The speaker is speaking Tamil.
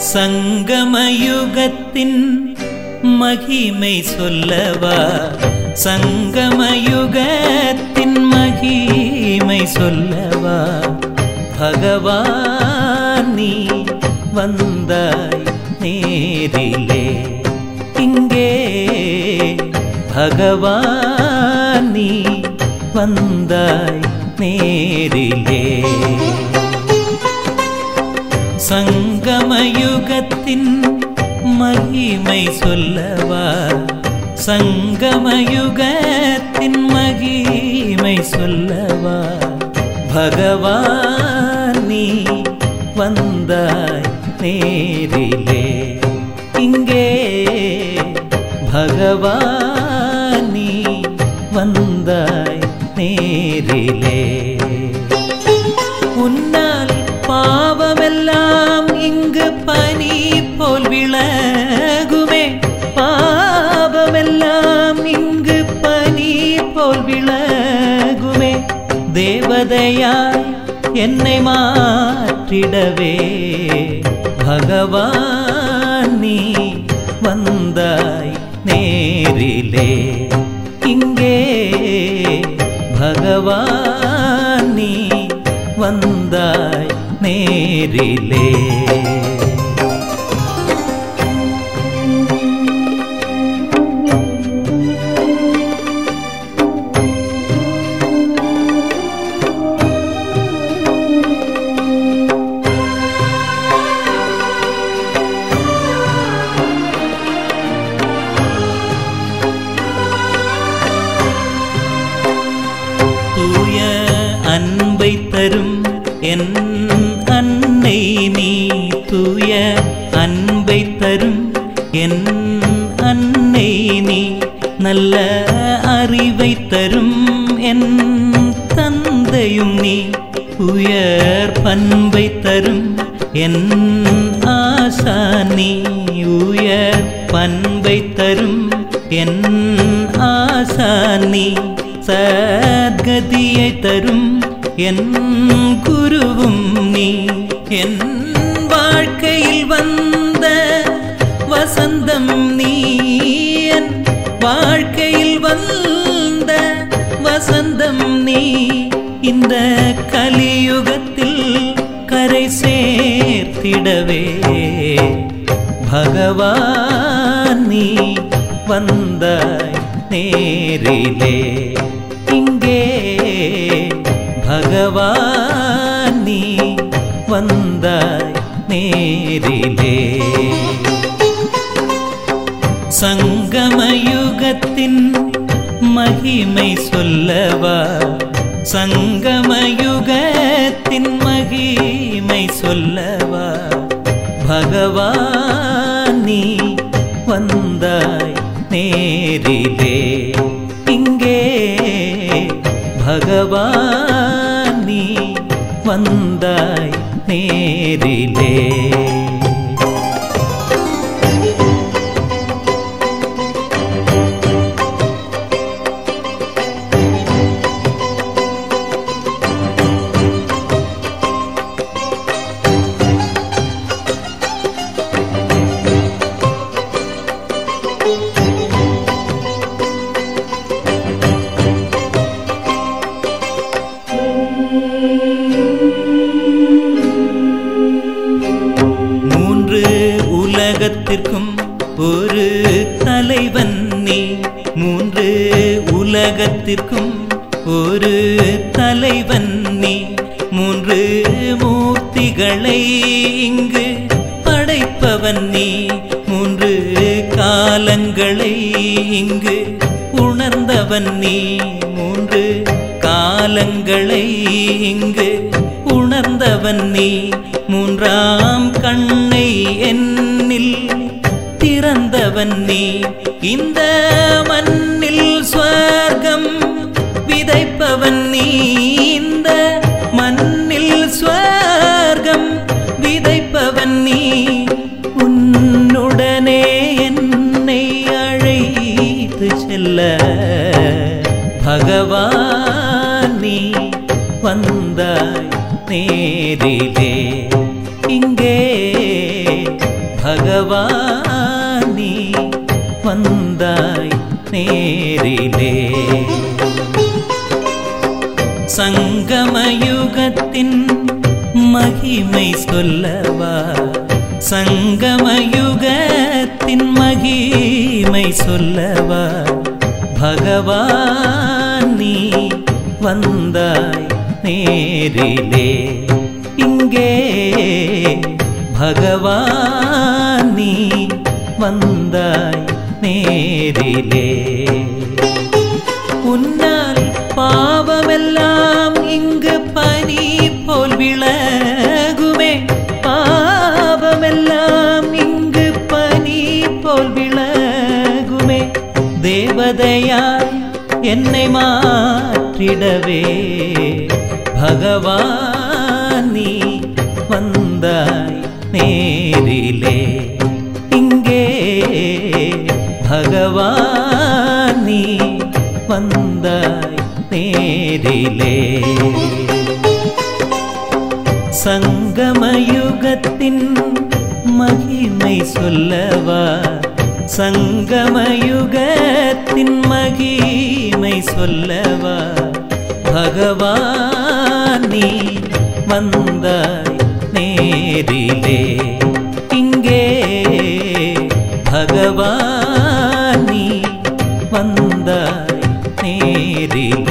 சங்கமயுகத்தின் மகிமை சொல்லவா சங்கமயுகத்தின் மகிமை சொல்லவா பகவான் நீ வந்தாய் நேரிலே இங்கே பகவான் நீ வந்தாய் நேரிலே சங்கமயுகத்தின் மகிமை சொல்லவா சங்கமயுகத்தின் மகிமை சொல்லவா பகவான் நீ வந்தாய் நேரிலே இங்கே பகவான் நீ வந்தாய் நேரிலே உன்னால் பாவமெல்லாம் இங்கு பனி போல் விலகுமே பாவமெல்லாம் இங்கு பனி போல் விலகுமே தேவதையாய் என்னை மாற்றிடவே பகவான் நீ வந்தாய் நேரிலே இங்கே பகவான் நீ வந்தாய் நேரிலே தூய அன்பை தரும் என் அன்னை நீ தூய அன்பை தரும் என் அன்னை நீ நல்ல அறிவை தரும் என் தந்தையும் நீ உயர் பண்பை தரும் என் ஆசானி உயர் பண்பை தரும் என் ஆசானி சத்கதியை தரும் என் குருவும் நீ என் வாழ்க்கையில் வந்த வசந்தம் நீ என் வாழ்க்கையில் வந்த வசந்தம் நீ இந்த கலியுகத்தில் கரை சேர்த்திடவே பகவான் நீ வந்தாய் நேரிலே இங்கே பகவான் நீ வந்தாய் நேரிலே சங்கமயுகத்தின் மகிமை சொல்லவா சங்கமயுகத்தின் மகிமை சொல்லவா பகவான் நீ வந்தாய் நேரிலே இங்கே பகவான் நீ வந்தாய் நேரிலே மூன்று உலகத்திற்கும் ஒரு தலைவன் நீ மூன்று உலகத்திற்கும் ஒரு தலைவன் நீ மூன்று மூர்த்திகளை இங்கு படைப்பவன் நீ மூன்று காலங்களை இங்கு உணர்ந்தவன் நீ மூன்று காலங்களை இங்கு உணர்ந்தவன் நீ மூன்றாம் கண்ணை என்னில் திறந்தவன் நீ இந்த மண்ணில் ஸ்வர்க்கம் விதைப்பவன் நீ இந்த மண்ணில் ஸ்வர்க்கம் விதைப்பவன் நீ உன்னுடனே என்னை அழைத்து செல்ல பகவான் நீ வந்தாய் நேரிலே இங்கே பகவான் நீ வந்தாய் நேரிலே சங்கமயுகத்தின் மகிமை சொல்லவா சங்கமயுகத்தின் மகிமை சொல்லவா பகவான் நீ வந்தாய் நேரிலே இங்கே பகவான் நீ வந்தாய் நேரிலே உன்னால் பாவமெல்லாம் இங்கு பனி போல் விலகுமே பாவமெல்லாம் இங்கு பனி போல் விலகுமே தேவதையாய் என்னை மாற்றிடவே பகவான் நீ வந்தாய் நேரிலே இங்கே பகவான் நீ வந்தாய் நேரிலே சங்கமயுகத்தின் மகிமை சொல்லவா சங்கமயுகத்தின் மகிமை சொல்லவா பகவான் நீ வந்தாய் நேரிலே இங்கே பகவான் நீ வந்தாய் நேரிலே